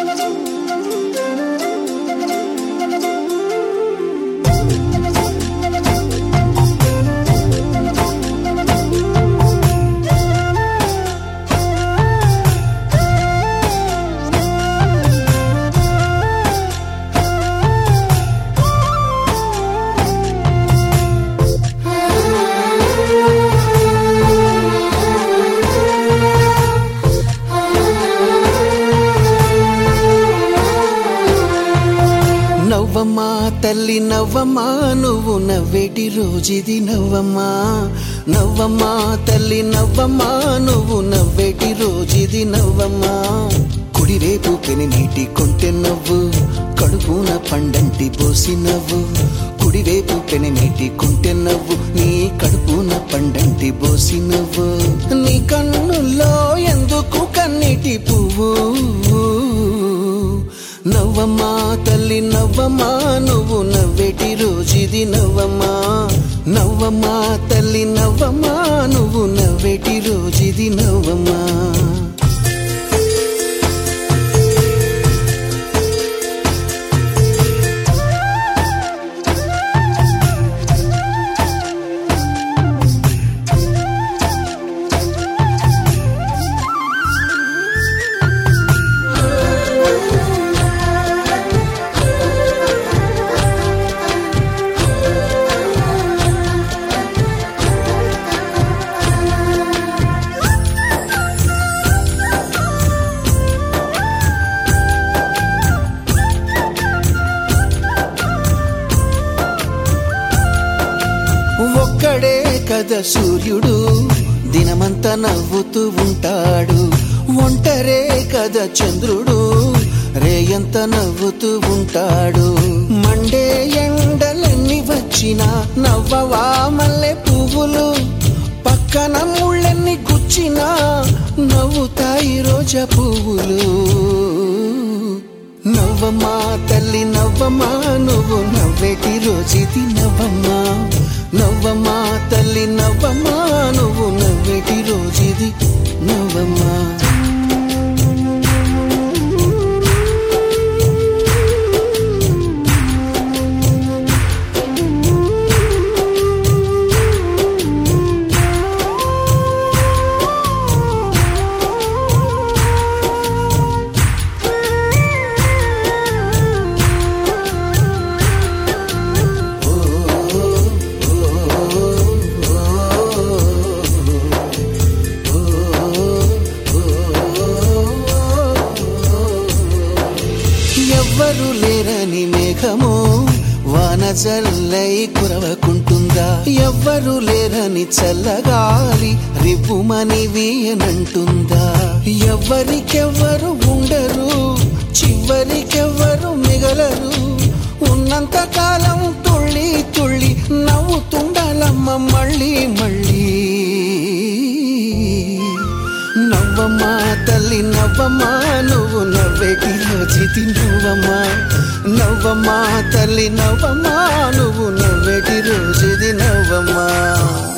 నవ్వమ్మా తల్లి నవ్వమ్మా నువ్వు నవ్వేటి రోజుది నవ్వమ్మా నవ్వమ్మా తల్లి నవ్వమ్మా నువ్వు నవ్వేటి రోజుది నవ్వమ్మా కుడివైపు పెని నీటి కొంటె నవ్వు కడుపున పండంటి పోసి నవ్వు కుడివైపు పెని నీటి కొంటె నవ్వు నీ కడుపున పండంటి పోసి నవ్వు నీ కన్నుల్లో ఎందుకు కన్నీటి పువ్వు నవ్వమ్మా తల్లి నవ్వమ్మా నువ్వు నవ్వేటి రోజుది నవ్వమ్మా నవ్వమ్మా తల్లి నవ్వమ్మా నువ్వు నవ్వేటి రోజుది నవ్వమ్మా ఒక్కడే కదా సూర్యుడు దినమంతా నవ్వుతూ ఉంటాడు ఒంటరే కదా చంద్రుడు రేయంత నవ్వుతూ ఉంటాడు మండే ఎండలెన్ని వచ్చినా నవ్వవా మల్లె పువ్వులు పక్కన ముళ్ళెన్ని గుచ్చినా నవ్వుతాయి రోజా పువ్వులు నవ్వమ్మా తల్లి నవ్వమ్మా నువ్వు నవ్వేటి రోజుది నవ్వమ్మా నవ్వమ్మా తల్లి నవ్వమ్మా నువ్వు నవ్వేటి రోజుది నవ్వమ్మా ఎవ్వరు లేరని మేఘము వాన జల్లై కురవకుంటుందా ఎవ్వరు లేరని చల్లగాలి రివ్వుమని వీయనంటుందా ఎవ్వరికెవ్వరు ఉండరు చివరికెవ్వరు మిగలరు ఉన్నంత కాలం తుళ్ళి తుళ్ళి నవ్వుతుండాలమ్మ మళ్ళీ మళ్ళీ నవ్వమ్మా తల్లి నవ్వమ్మా నువ్వు నవ్వేటి రోజుది నవ్వమ్మా నవ్వమ్మా తల్లి నవ్వమ్మా నువ్వు నవ్వేటి రోజుది నవ్వమ్మా